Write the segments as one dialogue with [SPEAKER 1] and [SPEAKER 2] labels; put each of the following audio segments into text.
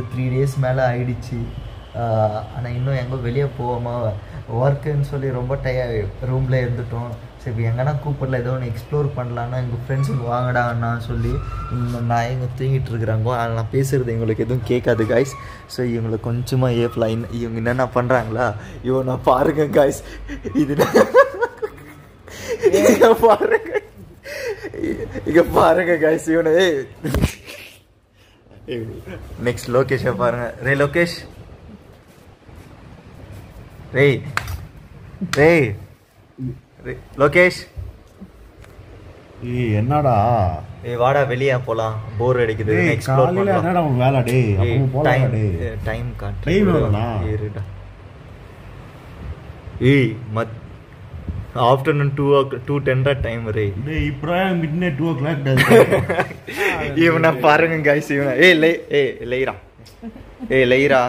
[SPEAKER 1] Three days மேலே ஆயிடுச்சு ஆனால் இன்னும் எங்கே வெளியே போகாமல் ஒர்க்குன்னு சொல்லி ரொம்ப டய ரூமில் இருந்துட்டோம் சரி எங்கன்னா கூப்பிடல ஏதோ ஒன்று எக்ஸ்ப்ளோர் பண்ணலான்னா எங்கள் ஃப்ரெண்ட்ஸுங்க வாங்கடான்னா சொல்லி இங்க நான் எங்கே தூங்கிட்டு இருக்கிறாங்க அதில் நான் பேசுகிறது எங்களுக்கு எதுவும் கேட்காது காய்ஸ் ஸோ இவங்களை கொஞ்சமாக ஏஃப்லைன் இவங்க என்னென்ன பண்ணுறாங்களா இவனை பாருங்க காய்ஸ் இது இங்க பாருங்க இங்க பாருங்க காய்ஸ் இவனை நெக்ஸ்ட் லோகேஷை பாருங்க ரே லோகேஷ் ரேய் ரேய் ரே- லோகேஷ்
[SPEAKER 2] ஏய் என்னடா
[SPEAKER 1] ஏய் வாடா வெளியே போலாம் போர் அடிக்குது
[SPEAKER 2] டேய்,
[SPEAKER 1] எக்ஸ்ப்ளோர்
[SPEAKER 2] காலையில
[SPEAKER 1] பண்ணலாம்
[SPEAKER 2] என்னடா உன் வேலை டேய் அப்பவும் போடா
[SPEAKER 1] டைம்
[SPEAKER 2] டேய்
[SPEAKER 1] டைம் காட்டு
[SPEAKER 2] Time எவ்வளோண்ணா?
[SPEAKER 1] இருடா ஏய் மத் ஆஃப்டர்நூன் டூ ஓ டூ டென்டா டைம் ரே
[SPEAKER 2] டேய் இப்போ midnight two o'clock
[SPEAKER 1] இவனை பாருங்க கைஸ் இவனை ஏய் லை ஏய் லைரா ஏய் லைரா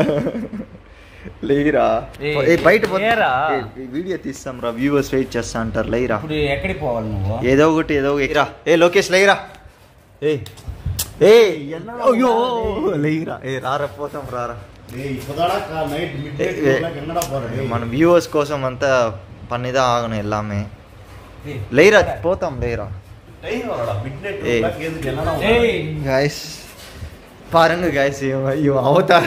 [SPEAKER 1] లేరా
[SPEAKER 3] ఏయ్,
[SPEAKER 1] ఏ బయట
[SPEAKER 3] ఏరా?
[SPEAKER 1] వీడియో తీస్తాం రా వ్యూవర్స్ వెయిట్ చేస్తా అంటారు లేరా
[SPEAKER 3] ఇప్పుడు ఎక్కడికి పోవాలి నువ్వు
[SPEAKER 1] ఏదో ఒకటి ఏదో ఒకటి లేరా ఏ లోకేష్ లేరా ఏ ఏ అయ్యో లేరా ఏ రారా పోతాం రారా
[SPEAKER 2] டேய் இப்போதாடா நைட் மிட் நைட்
[SPEAKER 1] ஏய்,
[SPEAKER 2] டூ கிளாக் என்னடா போற டேய்
[SPEAKER 1] మన వ్యూవర్స్ కోసం అంతా పనిదా ఆగను எல்லாமே లేరా పోతాం లేరా
[SPEAKER 2] டைம் வரடா மிட் நைட் டூ
[SPEAKER 1] ஏய்.
[SPEAKER 2] கிளாக் எதுக்கு என்னடா
[SPEAKER 3] ஏய்
[SPEAKER 1] கைஸ் பாருங்க கைஸ் இவன் இவன் அவதார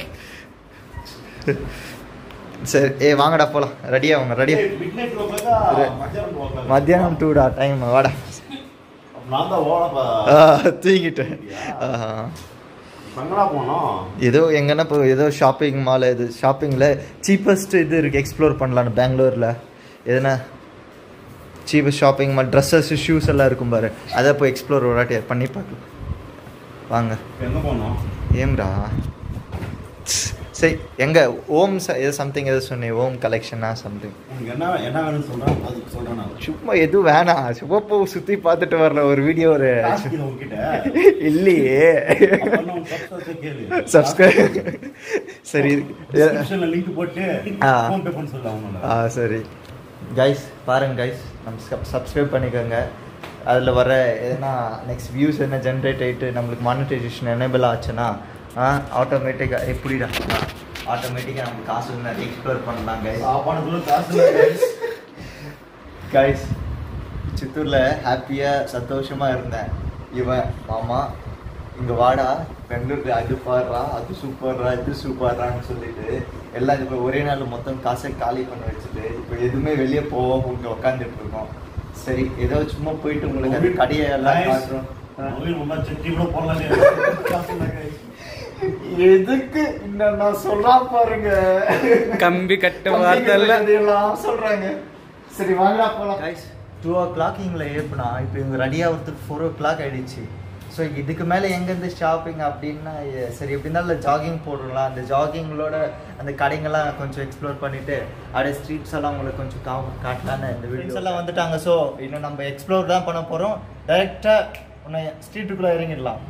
[SPEAKER 1] சரி ஏ வாங்கடா போலாம் ரெடியா அவங்க ரெடியா
[SPEAKER 2] மிட் நைட் டூ கிளாக்
[SPEAKER 1] இரு.
[SPEAKER 2] மத்தியானம் டூ கிளாக்
[SPEAKER 1] மத்தியானம் டூடா டைம் வாடா
[SPEAKER 2] நான் தான் ஓடப்பா
[SPEAKER 1] ஆ, தூங்கிட்டேன் ஆஹா.
[SPEAKER 2] சங்கடா போனோம்
[SPEAKER 1] ஏதோ எங்கன்னா இப்போ ஏதோ ஷாப்பிங் மால் இது ஷாப்பிங்கில் சீப்பஸ்ட் இது இருக்குது எக்ஸ்ப்ளோர் பண்ணலான்னு பெங்களூரில் எதுனா cheapest shopping mall dresses shoes எல்லாம் இருக்கும் பாரு அதை போய் எக்ஸ்ப்ளோர் ஒரு வாட்டி பண்ணி பார்க்கலாம் வாங்க
[SPEAKER 2] எங்க போனோம்
[SPEAKER 1] ஏம்ரா சரி எங்க ஓம் ச- ஏதோ சம்திங் ஏதோ சொன்னேன் ஓம் கலெக்ஷனா சம்திங்
[SPEAKER 2] உனக்கு என்ன என்ன வேணும்னு சொல்றேன் அதுக்கு சொல்றேன் நான்
[SPEAKER 1] சும்மா எதுவும் வேணாம் சும்மா போ சுற்றி பார்த்துட்டு வரல ஒரு வீடியோ ஒரு
[SPEAKER 2] காசு இது உன்கிட்ட
[SPEAKER 1] இல்லையே
[SPEAKER 2] அப்ப உன் subscribe கேளு
[SPEAKER 1] சப்ஸ்கிரைப் சரி
[SPEAKER 2] டிஸ்கிரிப்ஷன்ல லிங்க் போட்டு
[SPEAKER 1] ஆ.
[SPEAKER 2] ஃபோன் பே பண்ண சொல்ல அவனோட
[SPEAKER 1] ஆ சரி கைஸ் பாருங்க கைஸ் நம்ம சப்ஸ்கிரைப் பண்ணிக்கோங்க அதில் வர எதனா நெக்ஸ்ட் வியூஸ் என்ன ஜென்ரேட் ஆகிட்டு நம்மளுக்கு மானிட்டைசேஷன் எனேபிள் ஆச்சுன்னா ஆட்டோமேட்டிக்காக எப்படிடா ஆட்டோமேட்டிக்காக நம்ம காசு நிறைய எக்ஸ்ப்ளோர் பண்ணலாம் கைஸ்
[SPEAKER 2] சாப்பாடு கூட காசு இல்லை guys.
[SPEAKER 1] கைஸ் சித்தூரில் ஹாப்பியாக சந்தோஷமாக இருந்தேன் இவன் மாமா இங்கே வாடா பெங்களூருக்கு அது பாடுறா அது சூப்பர்ரா இது சூப்பர்றான்னு சொல்லிட்டு எல்லாம் இப்போ ஒரே நாள் மொத்தம் காசை காலி பண்ண வச்சுட்டு இப்போ எதுவுமே வெளியே போகாம இங்கே உட்காந்துட்டு இருக்கோம் சரி ஏதோ சும்மா போயிட்டு உங்களுக்கு அது கடையை எல்லாம்
[SPEAKER 2] Guys,
[SPEAKER 1] காட்டுறோம்
[SPEAKER 2] மொபைல் முன்னா சட்டி கூட போடலாம் காசு இல்லை guys.
[SPEAKER 1] எதுக்கு இந்த நான் சொல்றா பாருங்க
[SPEAKER 3] கம்பி கட்ட வார்த்தை
[SPEAKER 1] எல்லாம் சொல்றாங்க சரி வாங்கடா போலாம் கைஸ் டூ ஓ கிளாக் இவங்களை ஏப்புனா இப்போ இவங்க ரெடி ஆகிறதுக்கு ஃபோர் ஓ கிளாக் ஆயிடுச்சு ஸோ இதுக்கு மேலே எங்கேருந்து ஷாப்பிங் அப்படின்னா எ- சரி எப்படி இருந்தாலும் ஜாகிங் போடலாம் அந்த ஜாகிங்களோட அந்த கடைங்கெல்லாம் கொஞ்சம் எக்ஸ்ப்ளோர் பண்ணிட்டு அப்படியே ஸ்ட்ரீட்ஸ் எல்லாம் உங்களுக்கு கொஞ்சம் கா காட்டலான்னு இந்த வீடியோஸ் எல்லாம் வந்துட்டாங்க ஸோ இன்னும் நம்ம எக்ஸ்ப்ளோர் தான் பண்ண போகிறோம் டைரெக்டாக உன்னை ஸ்ட்ரீட்டுக்குள்ளே இறங்கிடலாம்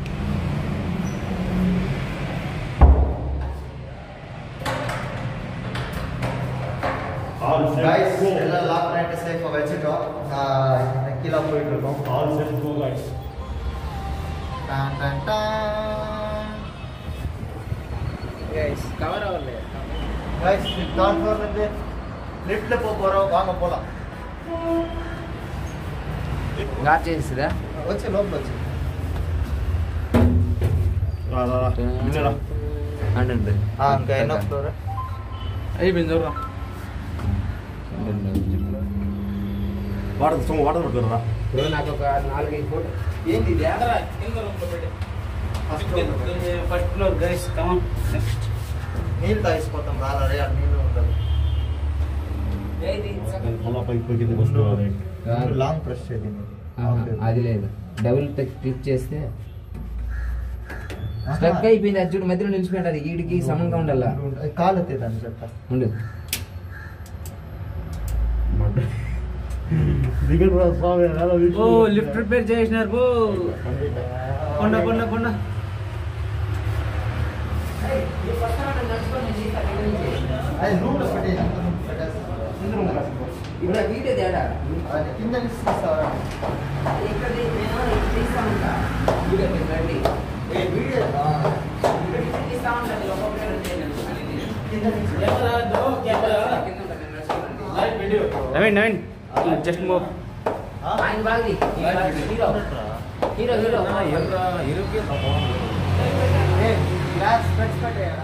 [SPEAKER 2] All set,
[SPEAKER 1] கைஸ்
[SPEAKER 2] go.
[SPEAKER 1] எல்லாம் லாக் பண்ணிட்டு சேஃபாக வச்சுட்டோம் நான் கீழே போயிட்டு இருக்கோம்
[SPEAKER 2] All set, go, guys.
[SPEAKER 1] டான் டான் டான்
[SPEAKER 3] கவர் ஆகல
[SPEAKER 1] கைஸ் டான் ஃப்ளோர்லேருந்து லிஃப்ட்டில் போக போகிறோம் வாங்க போகலாம்
[SPEAKER 3] గాడ్ చేసిదా
[SPEAKER 1] వచ్చి లోపల వచ్చి
[SPEAKER 2] வா, வா, வா. இல்லடா.
[SPEAKER 3] అండి
[SPEAKER 1] ఇంకా ఎన్నో ఫ్లోర్
[SPEAKER 3] అయిపోయింది చూడరా
[SPEAKER 2] వాటర్ சும்மா வாட்டர் போட்டுறா
[SPEAKER 3] ఇప్పుడు నాకు ఒక నాలుగైదు ఫోటో ఏంటి ఇది ఆదరా కింద రూమ్లో పెట్టి ఫస్ట్ ఫ్లోర్ గైస్ కమన్
[SPEAKER 1] నీళ్ళు తాగిపోతాం రారా రే అక్కడ నీళ్ళు ఉండదు
[SPEAKER 2] మళ్ళా పైకి పైకి కిందకి వస్తుంది
[SPEAKER 1] లాంగ్ ప్రెస్ చేయండి
[SPEAKER 4] అది లేదు డబుల్ క్లిక్ చేస్తే స్ట్రక్ అయిపోయింది అది చూడు మధ్యలో నిలిచిపోయింది అది ఈడికి సమంగా ఉండాల
[SPEAKER 1] కాలు ఎత్తేదాన్ని చెప్తా
[SPEAKER 4] ఉండు
[SPEAKER 2] దిగడు రా స్వామి ఎలా
[SPEAKER 3] ఓ లిఫ్ట్ రిపేర్ చేసినారు బో కొండ కొండ కొండ
[SPEAKER 1] అది రూమ్లో పెట్టేసి
[SPEAKER 4] ఇప్పుడు వీడియో తేడా
[SPEAKER 1] అది కింద తీస్తావా
[SPEAKER 4] ఇక్కడ నేను తీస్తా ఉంటా వీడియో రండి
[SPEAKER 1] ఏ వీడియో
[SPEAKER 4] ఇస్తా ఉండండి ఒక్కొక్కటి రెండు చేయండి.
[SPEAKER 3] ఎవరా దో కెమెరా
[SPEAKER 4] కింద ఉంటుంది, నేను నడుచుకుంటాను.
[SPEAKER 3] Live video
[SPEAKER 5] Naveen Naveen just move
[SPEAKER 4] ఆయన బాగుంది హీరో హీరో హీరో
[SPEAKER 3] ఎవరా ఇరుకే
[SPEAKER 1] గ్లాస్ స్పెట్స్ పెట్టేయరా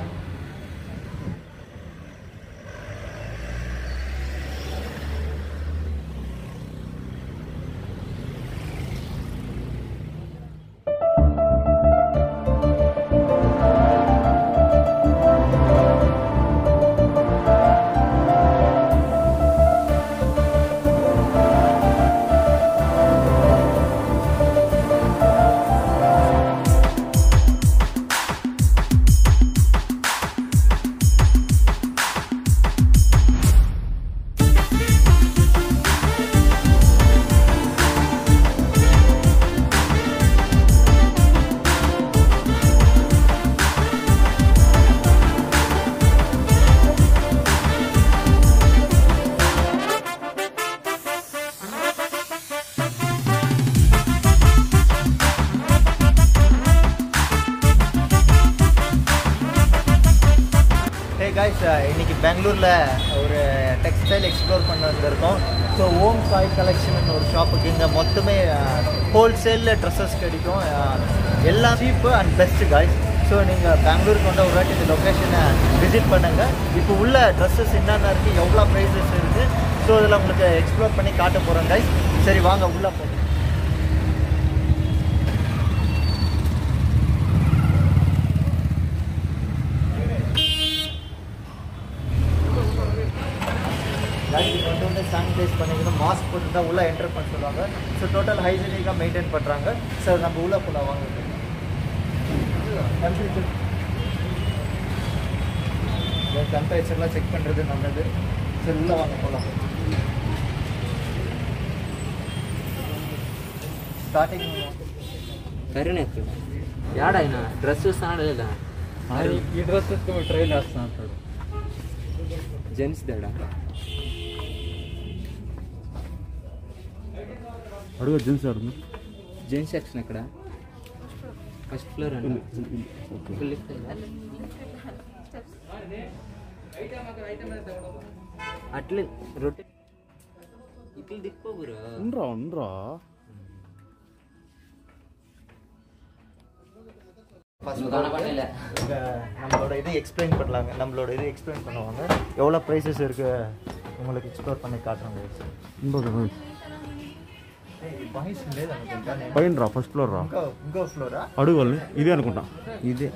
[SPEAKER 1] ஹே காய்ஸ் இன்னைக்கு பெங்களூரில் ஒரு டெக்ஸ்டைல் எக்ஸ்ப்ளோர் பண்ண வந்திருக்கோம் ஸோ ஓம் சாய் கலெக்ஷன் ஒரு ஷாப்புக்கு இங்கே மொத்தமே ஹோல்சேலில் ட்ரெஸ்ஸஸ் கிடைக்கும் அஹ், எல்லாம் சீப்பு அண்ட் பெஸ்ட்டு காய்ஸ் ஸோ நீங்கள் பெங்களூருக்கு வந்து ஒரு வாட்டி இந்த லொக்கேஷனை விசிட் பண்ணுங்கள் இப்போ உள்ள ட்ரெஸ்ஸஸ் என்னென்ன இருக்குது எவ்வளோ ப்ரைஸஸ் இருக்குது ஸோ இதில் உங்களுக்கு எக்ஸ்ப்ளோர் பண்ணி காட்ட போகிறோம் guys சரி வாங்க உள்ளே போகலாம் guys, இது வந்து வந்து சானிடைஸ் பண்ணிக்கணும் மாஸ்க் போட்டு தான் உள்ளே என்டர் பண்ண சொல்லுவாங்க ஸோ டோட்டல் ஹைஜீனிக்காக மெயின்டைன் பண்ணுறாங்க சார் நம்ம உள்ளே போகலாம் வாங்க டெம்பரேச்சர் டெம்பரேச்சர்லாம் செக் பண்ணுறது நல்லது சரி உள்ளே வாங்க போகலாம் స్టార్టింగ్
[SPEAKER 4] కరుణెక్కు ఏడాయన డ్రెస్ చూస్తాడు లేదా
[SPEAKER 5] ఈ డ్రెస్ ట్రైల్ వేస్తా అంటాడు
[SPEAKER 4] జెంట్స్ దాడా
[SPEAKER 5] అడుగు జీన్స్ అడుగు
[SPEAKER 4] జెంట్స్ సెక్షన్ ఎక్కడ ఫస్ట్ ఫ్లోర్ అండి అట్లే రొట్టె ఇట్లా తిప్పగురా
[SPEAKER 5] ఉండరా ఉండరా
[SPEAKER 4] నువ్వు కనపడలే
[SPEAKER 1] இங்க நம்மளோட இது எக்ஸ்பிளைன் பண்ணலாங்க நம்மளோட இது எக்ஸ்பிளைன் பண்ணுவாங்க எவ்வளோ ப்ரைஸஸ் இருக்கு உங்களுக்கு எக்ஸ்ப்ளோர் பண்ணி காட்டுறாங்க
[SPEAKER 5] ఉండదు
[SPEAKER 1] బాయ్స్ లేదు అనుకుంటా
[SPEAKER 5] పైన రా ఫస్ట్ ఫ్లోర్ రా
[SPEAKER 1] ఇంకో ఇంకో ఫ్లోరా
[SPEAKER 5] అడుగు వాళ్ళని ఇదే అనుకుంటా
[SPEAKER 4] ఇదే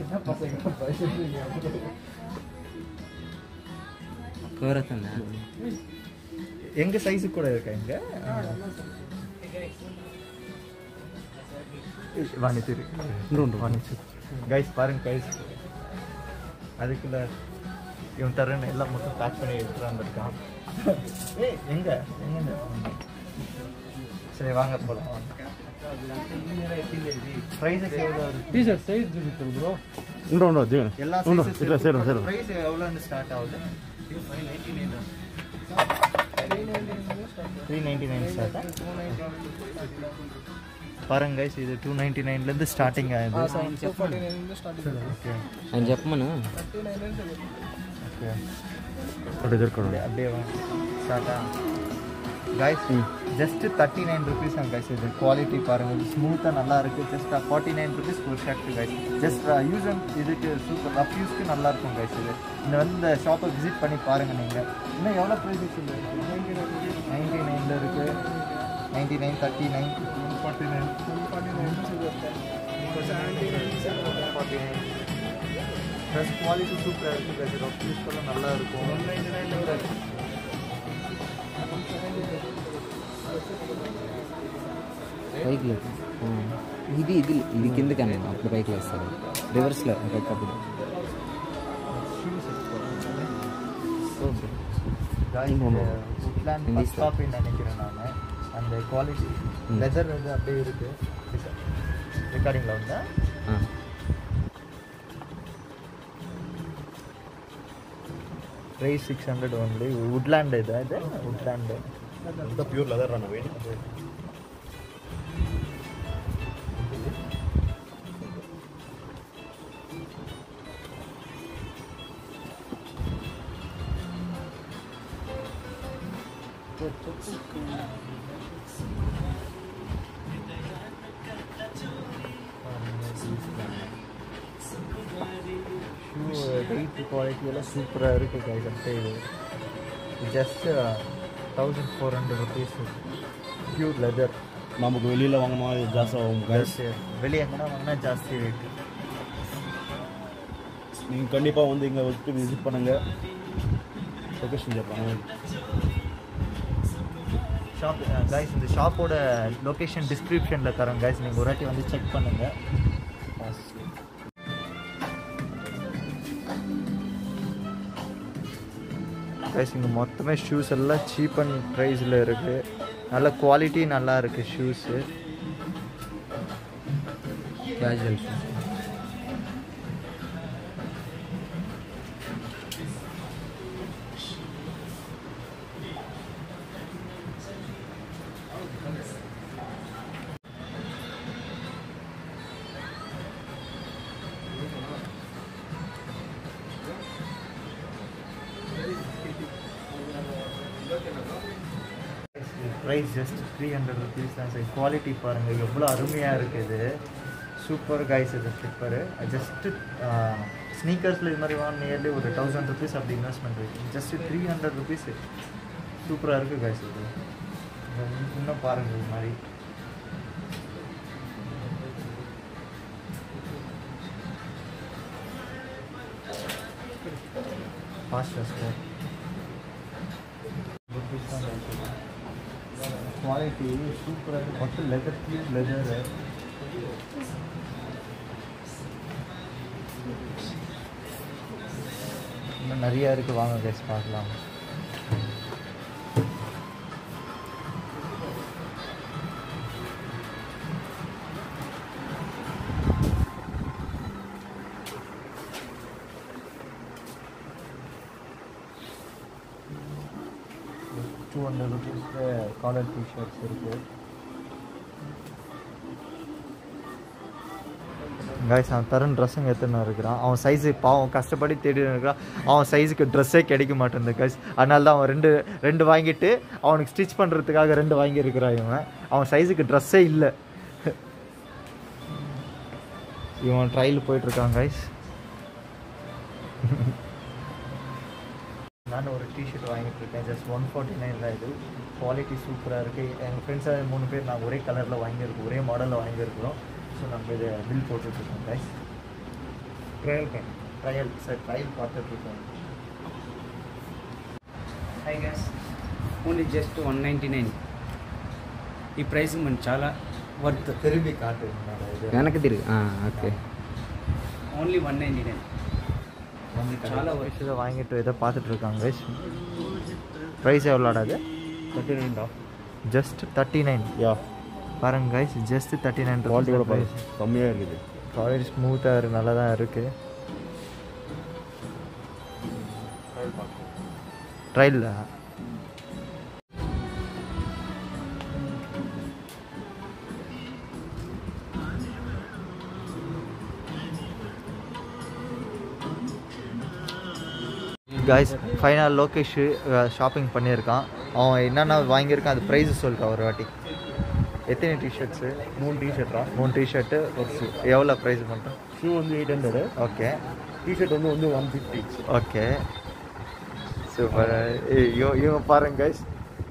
[SPEAKER 4] కోరతుందా
[SPEAKER 1] எங்க சைஸு கூட இருக்கா இங்க வாணித்திரு
[SPEAKER 5] ఉండు ఉండు
[SPEAKER 1] வாணிச்சு கைஸ் பாருங்க கைஸ் அதுக்குள்ள இவன் தரேன்னு எல்லாம் மட்டும் பேக் பண்ணி எடுத்துட்டு வந்திருக்கான் ஏய் எங்க எங்க சரி வாங்க போலாம் ப்ரைஸஸ் எவ்வளோ இருக்கு
[SPEAKER 5] టీషర్ట్ సైజ్ చూపిస్తారు బ్రో ఉండు ఉండు దిగను
[SPEAKER 1] எல்லா
[SPEAKER 5] ఉండు
[SPEAKER 1] sizes
[SPEAKER 5] ఇట్లా
[SPEAKER 1] இருக்கு.
[SPEAKER 5] సేరు సేరు
[SPEAKER 1] price எவ்வளோன்னு ஸ்டார்ட் ஆகுது த்ரீ நைன்டி நைன் ஸ்டார்ட் பாருங்க guys, இது டூ நைன்டி நைன்லேருந்து ஸ்டார்டிங் ஆகுது ஓகே
[SPEAKER 4] అని చెప్పమను
[SPEAKER 1] ஓகே
[SPEAKER 5] అటు ఎదుర్కోండి
[SPEAKER 1] அப்படியே ஸ்டார்ட்டா guys just thirty nine rupees தான் கைஸ் இது குவாலிட்டி பாருங்கள் இது ஸ்மூத்தாக நல்லா இருக்குது ஜஸ்ட் ஃபார்ட்டி நைன் ருபீஸ் ஒரு ஷர்ட் கைஸ் ஜஸ்ட் யூஸ் இதுக்கு சூப்பர் ரஃப் யூஸ்க்கு நல்லா இருக்கும் கைஸ் இது இந்த வந்து இந்த ஷாப்பை விசிட் பண்ணி பாருங்கள் நீங்கள் இன்னும் எவ்வளோ ப்ரைஸஸ் நைன்டி நைனில் இருக்குது ninety nine thirty nine forty nine forty nine forty nine dress quality சூப்பராக இருக்குது கைஸ் ரஃப் யூஸ்க்கெல்லாம் நல்லா இருக்கும் ஒன் நைன்டி நைன்
[SPEAKER 4] పైకి లేదు ఆ. ఇది ఇది ఇది కిందకనే అప్పుడు పైకి వేస్తారు రివర్స్లో ఒకప్పుడు
[SPEAKER 1] உட்லேண்ட்
[SPEAKER 4] Hindi
[SPEAKER 1] பஸ் ஸ்டாப்னு நினைக்கிறேன் நான் அந்த குவாலிட்டி
[SPEAKER 4] ம்.
[SPEAKER 1] லெதர் வந்து அப்படியே இருக்கு ரெக்கார்டிங்கில் வந்தா
[SPEAKER 4] ఆ.
[SPEAKER 1] Price six hundred only Woodland இது அது வுட்லேண்டு
[SPEAKER 2] అంతా ప్యూర్ లెదర్ అన్న వెయిట్
[SPEAKER 1] ஷூ வெயிட் குவாலிட்டியெல்லாம் சூப்பராக இருக்குது கைஸ் அப்படியே இது just thousand four hundred rupees pure leather
[SPEAKER 5] நமக்கு வெளியில் வாங்கினா இது ஜாஸ்தி ஆகும் guys.
[SPEAKER 1] வெளியே எங்கன்னா வாங்கினா ஜாஸ்தி ரேட்டு
[SPEAKER 5] நீங்கள் கண்டிப்பாக வந்து இங்கே விசிட் விசிட் பண்ணுங்கள் லொக்கேஷன் கேட்பாங்க
[SPEAKER 1] ஷாப் கைஸ் இந்த ஷாப்போட லொக்கேஷன் டிஸ்கிரிப்ஷனில் தரேன் கைஸ் நீங்கள் ஒரு வாட்டி வந்து செக் பண்ணுங்கள் கைஸ் இங்கே மொத்தமே ஷூஸ் எல்லாம் சீப் அண்ட் ப்ரைஸில் இருக்குது நல்ல குவாலிட்டி நல்லா இருக்குது shoes
[SPEAKER 4] casual
[SPEAKER 1] price just three hundred rupees தான் சார் குவாலிட்டி பாருங்கள் எவ்வளோ அருமையாக இருக்குது சூப்பர் கைஸ் இது ஸ்லிப்பரு ஜஸ்ட்டு ஸ்னீக்கர்ஸில் இது மாதிரி வாங்க நியர்லி ஒரு தௌசண்ட் ருபீஸ் அப்படி இன்வெஸ்ட்மெண்ட் இருக்குது ஜஸ்ட்டு த்ரீ ஹண்ட்ரட் ருபீஸ் சூப்பராக இருக்குது கைஸ் இது இன்னும் பாருங்கள் இது மாதிரி ஃபாஸ்ட்டாக சார் குவாலிட்டி சூப்பராக இருக்குது மொத்தம் லெதர் பியூர் லெதரு இன்னும் நிறையா இருக்குது வாங்க கேஸ் பார்க்கலாம் டூ ஹண்ட்ரட் ருபீஸ்க்கு காலர் டிஷர்ட்ஸ் இருக்குது கைஸ் அவன் தரன் ட்ரெஸ்ஸுங்க எத்தனை இருக்கிறான் அவன் சைஸு பாவம் கஷ்டப்படி தேடி இருக்கிறான் அவன் சைஸுக்கு ட்ரெஸ்ஸே கிடைக்க மாட்டேங்குது கைஸ் அதனால தான் அவன் ரெண்டு ரெண்டு வாங்கிட்டு அவனுக்கு ஸ்டிச் பண்ணுறதுக்காக ரெண்டு வாங்கியிருக்கிறான் இவன் அவன் சைஸுக்கு ட்ரெஸ்ஸே இல்லை இவன் ட்ரையல் போயிட்டுருக்கான் கைஸ் நான் ஒரு டிஷர்ட் வாங்கிட்டு இருக்கேன் ஜஸ்ட் ஒன் ஃபார்ட்டி நைன் தான் இது குவாலிட்டி சூப்பராக இருக்குது எங்கள் ஃப்ரெண்ட்ஸாக மூணு பேர் நாங்கள் ஒரே கலரில் வாங்கியிருக்கோம் ஒரே மாடலில் வாங்கியிருக்கிறோம் ஸோ நம்ம இதை பில் போட்டுட்ருக்கோம் கைஸ்
[SPEAKER 5] ட்ரையல் பேன்
[SPEAKER 1] ட்ரையல் சார் ட்ரையல் பார்த்துட்ருக்கோம்
[SPEAKER 3] hi guys only just one ninety nine ఈ ప్రైస్ మనకి చాలా వర్త్
[SPEAKER 1] திரும்பி காட்டு என்னோட இது
[SPEAKER 4] எனக்கு தெரியுது ஆ okay
[SPEAKER 3] only one ninety nine చాలా worth.
[SPEAKER 1] இதை வாங்கிட்டு இதை பார்த்துட்ருக்காங்க கைஸ் ப்ரைஸ் எவ்வளோடா அது
[SPEAKER 5] தேர்ட்டி நைன்டா
[SPEAKER 1] ஜஸ்ட் தேர்ட்டி நைன்
[SPEAKER 5] யா
[SPEAKER 1] பாருங்க கைஸ் ஜஸ்ட் தேர்ட்டி நைன்
[SPEAKER 5] குவாலிட்டியோட பாருங்க கம்மியாக இருக்குது
[SPEAKER 1] குவாலிட்டி ஸ்மூத்தாக இருக்கு நல்லா தான் இருக்குது ட்ரையலில் காய்ஸ் ஃபைனல் லோகேஷ் ஷாப்பிங் பண்ணியிருக்கான் அவன் என்னென்ன வாங்கியிருக்கான் அது ப்ரைஸ் சொல்லிட்டான் ஒரு வாட்டி எத்தனை டிஷர்ட்ஸு
[SPEAKER 5] மூணு டிஷர்ட்டா
[SPEAKER 1] மூணு டிஷர்ட்டு எவ்வளோ ப்ரைஸ் மட்டும்
[SPEAKER 5] ஷூ வந்து எயிட் ஹண்ட்ரடு
[SPEAKER 1] ஓகே
[SPEAKER 5] டிஷர்ட் வந்து வந்து ஒன் ஃபிஃப்டி
[SPEAKER 1] ஓகே சூப்பர் இவன் இவன் பாருங்க கைஸ்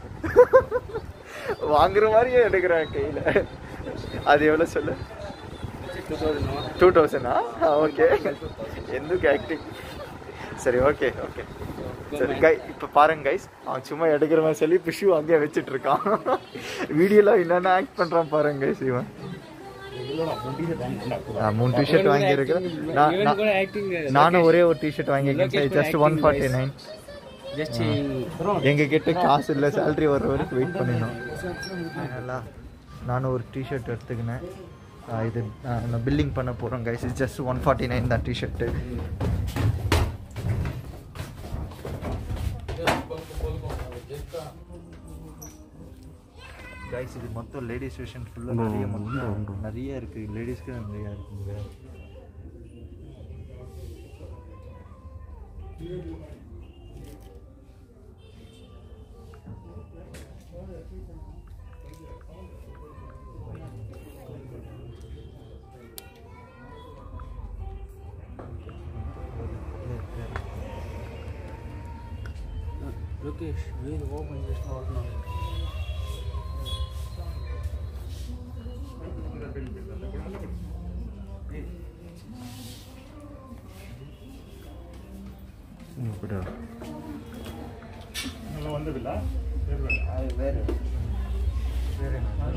[SPEAKER 1] வாங்குற மாதிரியே எடுக்கிறான் கையில் அது எவ்வளோ சொல்லு டூ தௌசண்டா ஓகே ఎందుకు ஆக்டிங் சரி ஓகே ஓகே சரி கை இப்போ பாருங்க கைஸ் அவன் சும்மா எடுக்கிற மாதிரி சொல்லி இப்போ ஷூ அங்கேயே வச்சுட்டு இருக்கான் வீடியோவில் என்னென்ன ஆக்ட் பண்ணுறான் பாருங்க கைஸ் இவன்
[SPEAKER 5] இல்லைடா மூணு டிஷர்ட் வாங்கிட்டேன்
[SPEAKER 1] நான் மூணு டிஷர்ட் வாங்கியிருக்கிறேன் நான் நான்-
[SPEAKER 3] యాక్టింగ్
[SPEAKER 1] நானும் ஒரே ஒரு டிஷர்ட் வாங்கியிருக்கேன் just one forty nine
[SPEAKER 3] just
[SPEAKER 1] எங்க கிட்ட காசு இல்லை சேலரி வர்ற வரைக்கும் வெயிட் பண்ணிடணும் நல்லா நானும் ஒரு டிஷர்ட் எடுத்துக்கினேன் ஆஹ் இது ஆஹ் நான் பில்லிங் பண்ண போகிறோம் guys just one forty nine தான் டிஷர்ட்டு கைஸ் இது மொத்தம் லேடிஸ் செஷன் ஃபுல்லாக நிறைய மொத்தம் நிறைய இருக்குது லேடிஸ்க்கு நிறையா இருக்குங்க
[SPEAKER 3] లోకేష్ వీరు ఓపెన్ చేసిన వాడుతున్నారు
[SPEAKER 2] நல்லா வந்ததில்ல சரி வேண்டாம்.
[SPEAKER 1] அது வேறு வேறு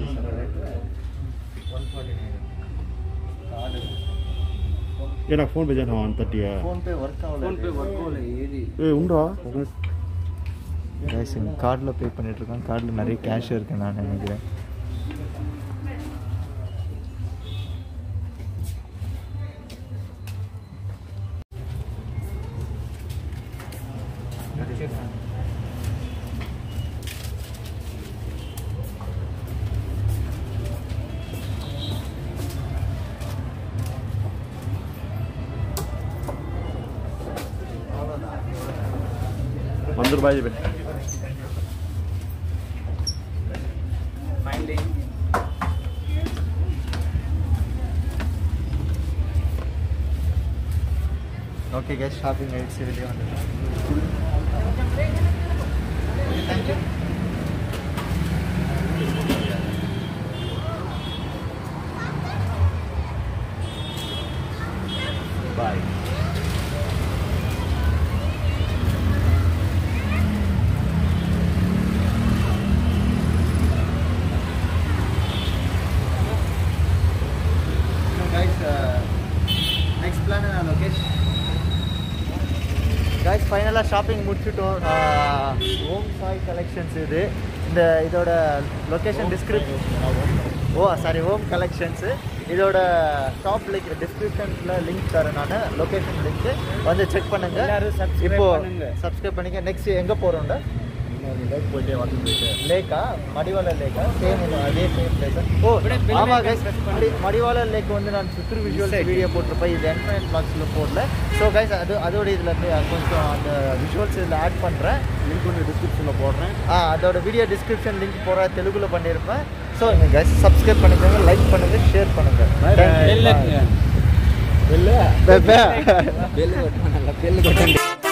[SPEAKER 1] ஒன் ஃபார்ட்டி நைன் கார்டு
[SPEAKER 5] ஏன்னா ஃபோன் பே చేసినా వన్ థర్టీ
[SPEAKER 1] ஃபோன்பே ஒர்க் ஆகல
[SPEAKER 3] ఫోన్ పే వర్క్ అవ్వలే ఏది
[SPEAKER 5] ఏ ఉండరా
[SPEAKER 1] கேஷ் கார்டில் பே பண்ணிட்டு இருக்கேன் கார்டில் நிறைய கேஷ் இருக்கு நான் நினைக்கிறேன்
[SPEAKER 5] వంద రూపాయలు చెప్పి
[SPEAKER 3] ఫైనలీ
[SPEAKER 1] ஓகே கேஷ் ஷாப்பிங் ஆயிடுச்சு வெளியே வந்துட்டேன் thank you bye guys next plan நான் லொகேஷ் கைஸ் ஃபைனலாக ஷாப்பிங் முடிச்சுட்டோம் ஓம் சாய் கலெக்ஷன்ஸ் இது இந்த இதோட லொக்கேஷன் டிஸ்கிரிப்ஷன் ஓ சாரி ஓம் கலெக்ஷன்ஸு இதோட ஷாப் லிங்க் டிஸ்கிரிப்ஷனில் லிங்க் தரேன் நான் லொக்கேஷன் லிங்க்கு வந்து செக் பண்ணுங்க
[SPEAKER 3] எல்லாரும் subscribe
[SPEAKER 1] இப்போ
[SPEAKER 3] பண்ணுங்க.
[SPEAKER 1] சப்ஸ்கிரைப் பண்ணிக்க நெக்ஸ்ட் எங்கே போகிறோம்டா
[SPEAKER 5] పోయితే వాకింగ్ పోయితే
[SPEAKER 1] லேக்கா மடிவாள லேக்கா சேம் அதே சேம் லேக்கா ஓ
[SPEAKER 3] அப்படியே bell
[SPEAKER 1] ஆமா
[SPEAKER 3] icon
[SPEAKER 1] கைஸ்
[SPEAKER 3] press பண்ணுங்க.
[SPEAKER 1] மடிவாள லேக் வந்து நான் சுற்று விஷுவல்ஸ் வீடியோ போட்டிருப்பேன் இது என்ஃபைன் பாக்ஸில் போடல ஸோ கைஸ் அது அதோட இதில் கொஞ்சம் அந்த விஷுவல்ஸ் இதில் ஆட் பண்ணுறேன்
[SPEAKER 5] లింక్ ఉంది డిస్క్రిప్షన్లో పోடுறேன்
[SPEAKER 1] ஆ அதோட வீடியோ டிஸ்கிரிப்ஷன் லிங்க் போகிற தெலுங்குல பண்ணியிருப்பேன் ஸோ கைஸ் சப்ஸ்கிரைப் பண்ணிக்கோங்க லைக் பண்ணுங்கள் ஷேர் பண்ணுங்கள்
[SPEAKER 3] వెళ్ళ
[SPEAKER 1] Bye bye.
[SPEAKER 4] బెల్ కొట్టండి బెల్ కొట్టండి